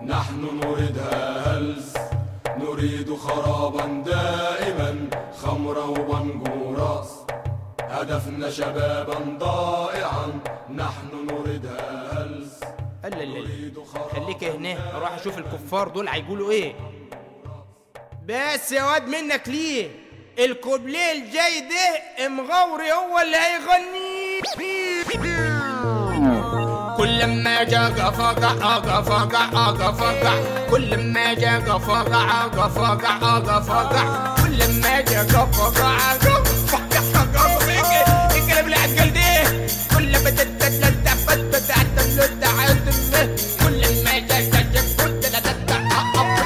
نحن نريدها هلس نريد خرابا دائما خمرا وبنجوراس هدفنا شبابا ضائعا نحن نريدها هلس لا لا لا نريد خرابا خليك هنا اروح اشوف الكفار دول هيقولوا ايه بس يا واد منك ليه الكوبليه الجاي ده مغوري هو اللي هيغني كل ما جا قفقع قفقع قفقع كل ما جا قفقع قفقع قفقع كل ما جا قفقع قفقع قفقع الكلام اللي عالقل ده كل ما تتتتت فتت عتمت عتمت كل ما جا جا جا كنت لا تتع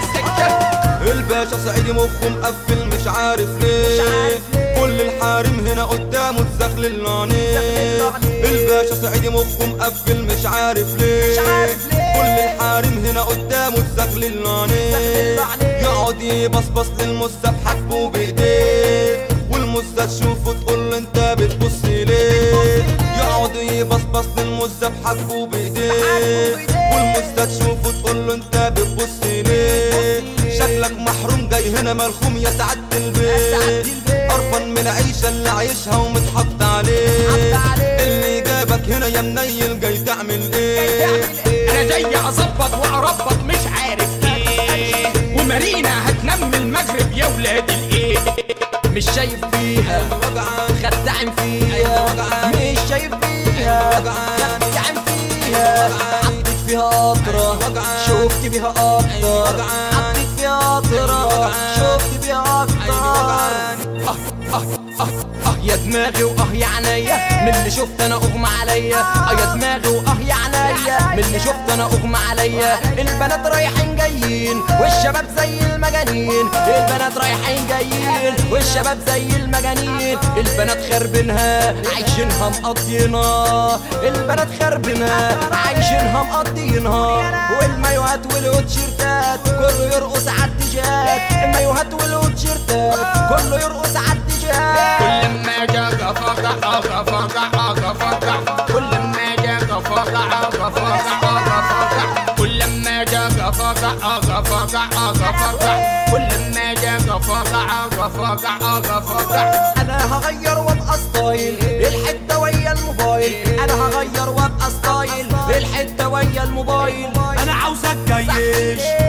الباشا سعيد مخه مقفل مش عارف ليه كل الحارم هنا قدامه تزغلل العنيه الباشا سعيد مخه مقفل مش عارف ليه كل الحارم هنا قدامه تزغلل العنيه يقعد يبصبص للمزة بحبه بايديه والمزة تشوفه تقول له انت بتبص ليه يقعد يبصبص للمزة بحبه بايديه والمزة تشوفه تقول له انت بتبص ليه شكلك محروم جاي هنا ملخوم يا سعادة البيت قرفان من العيشة اللي عايشها ومتحط عليه اللي جابك هنا يا منيل جاي تعمل ايه انا جاي اظبط واربط مش عارف ايه ومارينا هتنم المغرب يا ولاد الايه مش شايف فيها وجعان خدعن فيها مش شايف فيها خدعن فيها حطيت فيها قطرة شفت بيها اكتر حطيت فيها قطرة شفت بيها اكتر اه اه اه اه يا دماغي واه يا عينيا من اللي شفت انا اغمى عليا اه يا دماغي واه يا عينيا من اللي شفت انا اغمى عليا البنات رايحين جايين والشباب زي المجانين البنات رايحين جايين والشباب زي المجانين البنات خربينها عايشينها مقضينها البنات خربينها عايشينها مقضينها والمايوهات والوتشيرتات كله يرقص على التيشيرتات المايوهات والوتشيرتات كله يرقص على التيشيرتات كل ما جا قفقع قفقع قفقع كل ما جا قفقع قفقع قفقع كل ما جا قفقع قفقع قفقع كل ما جا قفقع قفقع قفقع انا هغير وابقى ستايل الحته ويا الموبايل انا هغير وابقى ستايل الحته ويا الموبايل انا عاوزك جيش